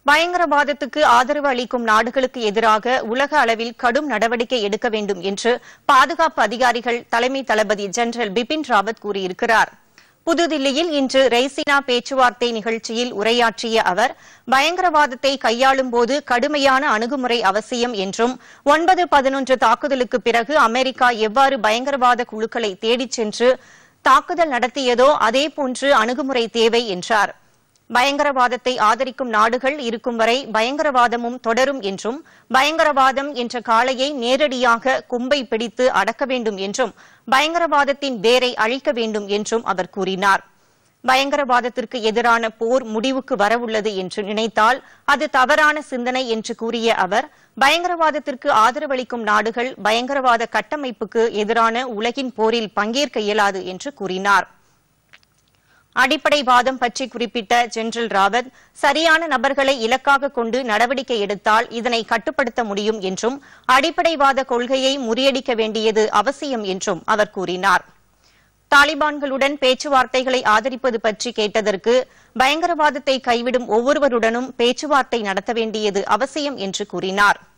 பயங்கரவாதத்துக்கு ஆதரவு அளிக்கும் நாடுகளுக்கு எதிராக உலக அளவில் கடும் நடவடிக்கை எடுக்க வேண்டும் என்று பாதுகாப்பு அதிகாரிகள் தலைமை தளபதி ஜெனரல் பிபின் ராவத் கூறியிருக்கிறார் புதுதில்லியில் இன்று ரெய்சினா பேச்சுவார்த்தை நிகழ்ச்சியில் உரையாற்றிய அவர் பயங்கரவாதத்தை கையாளும் போது கடுமையான அணுகுமுறை அவசியம் என்றும் ஒன்பது பதினொன்று தாக்குதலுக்கு பிறகு அமெரிக்கா எவ்வாறு பயங்கரவாத குழுக்களை தேடிச் சென்று தாக்குதல் நடத்தியதோ அதேபோன்று அணுகுமுறை தேவை என்றார் பயங்கரவாதத்தை ஆதரிக்கும் நாடுகள் இருக்கும் வரை பயங்கரவாதமும் தொடரும் என்றும் பயங்கரவாதம் என்ற காளையை நேரடியாக கும்பை பிடித்து அடக்க வேண்டும் என்றும் பயங்கரவாதத்தின் வேரை அழிக்க வேண்டும் என்றும் அவர் கூறினார் பயங்கரவாதத்திற்கு எதிரான போர் முடிவுக்கு வரவுள்ளது என்று நினைத்தால் அது தவறான சிந்தனை என்று கூறிய அவர் பயங்கரவாதத்திற்கு ஆதரவளிக்கும் நாடுகள் பயங்கரவாத கட்டமைப்புக்கு எதிரான உலகின் போரில் பங்கேற்க இயலாது என்று கூறினார் அடிப்படைவாதம் பற்றி குறிப்பிட்ட ஜெனரல் ராவத் சரியான நபர்களை இலக்காக கொண்டு நடவடிக்கை எடுத்தால் இதனை கட்டுப்படுத்த முடியும் என்றும் அடிப்படைவாத கொள்கையை முறியடிக்க வேண்டியது அவசியம் என்றும் அவர் கூறினார் தாலிபான்களுடன் பேச்சுவார்த்தைகளை ஆதரிப்பது பற்றி கேட்டதற்கு பயங்கரவாதத்தை கைவிடும் ஒவ்வொருவருடனும் பேச்சுவார்த்தை நடத்த வேண்டியது அவசியம் என்று கூறினார்